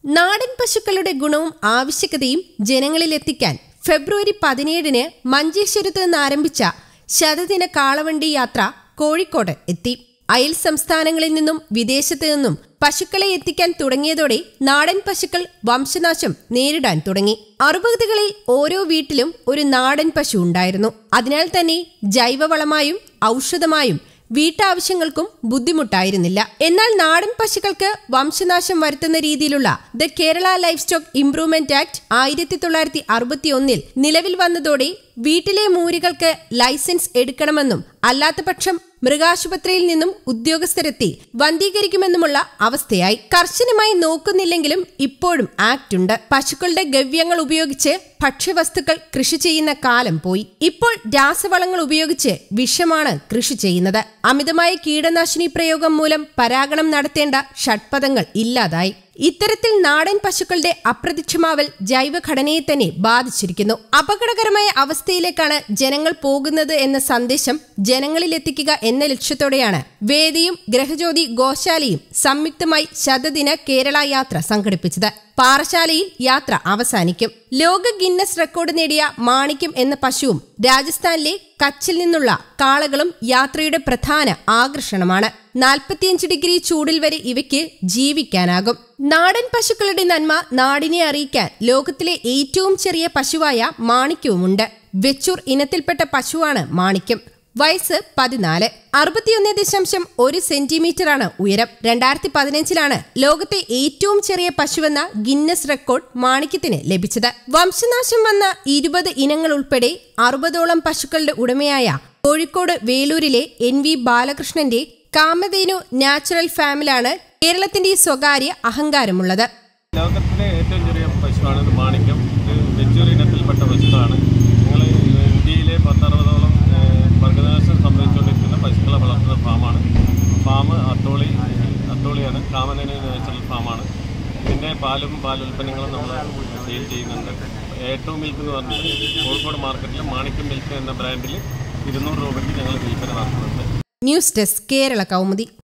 നാടൻ പശുക്കളുടെ ഗുണവും ആവശ്യകതയും ജനങ്ങളിലെത്തിക്കാൻ ഫെബ്രുവരി പതിനേഴിന് മഞ്ചേശ്വരത്ത് നിന്ന് ആരംഭിച്ച ശതദിന കാളവണ്ടി യാത്ര കോഴിക്കോട് എത്തി അയൽ സംസ്ഥാനങ്ങളിൽ നിന്നും വിദേശത്ത് നിന്നും പശുക്കളെ എത്തിക്കാൻ തുടങ്ങിയതോടെ നാടൻ പശുക്കൾ വംശനാശം നേരിടാൻ തുടങ്ങി അറുപതുകളിൽ ഓരോ വീട്ടിലും ഒരു നാടൻ പശു ഉണ്ടായിരുന്നു അതിനാൽ തന്നെ ജൈവവളമായും ഔഷധമായും വീട്ടാവശ്യങ്ങൾക്കും ബുദ്ധിമുട്ടായിരുന്നില്ല എന്നാൽ നാടൻ പശുക്കൾക്ക് വംശനാശം വരുത്തുന്ന രീതിയിലുള്ള the Kerala life stock improvement act ആയിരത്തി തൊള്ളായിരത്തി അറുപത്തി ഒന്നിൽ നിലവിൽ വന്നതോടെ വീട്ടിലെ മൂരികൾക്ക് ലൈസൻസ് എടുക്കണമെന്നും അല്ലാത്തപക്ഷം മൃഗാശുപത്രിയിൽ നിന്നും ഉദ്യോഗസ്ഥരെത്തി വന്ധീകരിക്കുമെന്നുമുള്ള അവസ്ഥയായി കർശനമായി നോക്കുന്നില്ലെങ്കിലും ഇപ്പോഴും ആക്ട് ഉണ്ട് പശുക്കളുടെ ഗവ്യങ്ങൾ ഉപയോഗിച്ച് ഭക്ഷ്യവസ്തുക്കൾ കൃഷി ചെയ്യുന്ന കാലം പോയി ഇപ്പോൾ രാസവളങ്ങൾ ഉപയോഗിച്ച് വിഷമാണ് കൃഷി ചെയ്യുന്നത് അമിതമായ കീടനാശിനി പ്രയോഗം മൂലം പരാഗണം നടത്തേണ്ട ഷഡ്പദങ്ങൾ ഇല്ലാതായി ഇത്തരത്തിൽ നാടൻ പശുക്കളുടെ അപ്രത്യക്ഷമാവൽ ജൈവഘടനയെ തന്നെ ബാധിച്ചിരിക്കുന്നു അപകടകരമായ അവസ്ഥയിലേക്കാണ് ജനങ്ങൾ പോകുന്നത് എന്ന സന്ദേശം ജനങ്ങളിലെത്തിക്കുക എന്ന ലക്ഷ്യത്തോടെയാണ് വേദിയും ഗ്രഹജ്യോതി ഗോശാലയും സംയുക്തമായി ശതദിന കേരള യാത്ര സംഘടിപ്പിച്ചത് പാറശാലയിൽ യാത്ര അവസാനിക്കും ലോക ഗിന്നസ് റെക്കോർഡ് നേടിയ മാണിക്യം എന്ന പശുവും രാജസ്ഥാനിലെ കച്ചിൽ നിന്നുള്ള കാളകളും യാത്രയുടെ പ്രധാന ആകർഷണമാണ് നാൽപ്പത്തിയഞ്ച് ഡിഗ്രി ചൂടിൽ വരെ ഇവയ്ക്ക് ജീവിക്കാനാകും നാടൻ പശുക്കളുടെ നന്മ നാടിനെ അറിയിക്കാൻ ലോകത്തിലെ ഏറ്റവും ചെറിയ പശുവായ മാണിക്യവുമുണ്ട് വെച്ചൂർ ഇനത്തിൽപ്പെട്ട പശുവാണ് മാണിക്യം വയസ്സ് പതിനാല് അറുപത്തിയൊന്ന് ദശാംശം ഒരു സെന്റിമീറ്ററാണ് ഉയരം രണ്ടായിരത്തി പതിനഞ്ചിലാണ് ലോകത്തെ ഏറ്റവും ചെറിയ പശുവെന്ന ഗിന്നസ് റെക്കോർഡ് മാണിക്യത്തിന് ലഭിച്ചത് വംശനാശം വന്ന ഇരുപത് ഇനങ്ങൾ ഉൾപ്പെടെ അറുപതോളം പശുക്കളുടെ ഉടമയായ കോഴിക്കോട് വേലൂരിലെ എൻ വി ബാലകൃഷ്ണന്റെ കാമധേനു നാച്ചുറൽ ഫാമിലാണ് കേരളത്തിന്റെ സ്വകാര്യ അഹങ്കാരമുള്ളത് ലോകത്തിലെ ഏറ്റവും ചെറിയ പശുവാണ് ഇത് മാണിക്യം ഇത് വെച്ചൂർ ഇനത്തിൽപ്പെട്ട പശുക്കളാണ് ഞങ്ങൾ ഇന്ത്യയിലെ പത്തറുപതോളം ഏഹ്, വർഗ്ഗനാശം സംഭവിച്ചുകൊണ്ടിരിക്കുന്ന പശുക്കളെ വളർത്തുന്ന ഫാമാണ് ഫാം അത്തോളി അത്തോളിയാണ് കാമധേനു നാച്ചുറൽ ഫാമാണ് ഇതിൻ്റെ പാലും പാലുൽപ്പന്നങ്ങളും നമ്മൾ സെയിൽ ചെയ്യുന്നുണ്ട് ഏറ്റവും മിൽക്ക് എന്ന് പറഞ്ഞിട്ട് കോഴിക്കോട് മാർക്കറ്റിൽ മാണിക്യം മിൽക്ക് എന്ന ബ്രാൻഡിൽ ഇരുന്നൂറ് രൂപയ്ക്ക് ഞങ്ങൾ വിൽപ്പന നടത്തുന്നുണ്ട് ന്യൂസ് ഡെസ്ക് കേരള കൗമുദി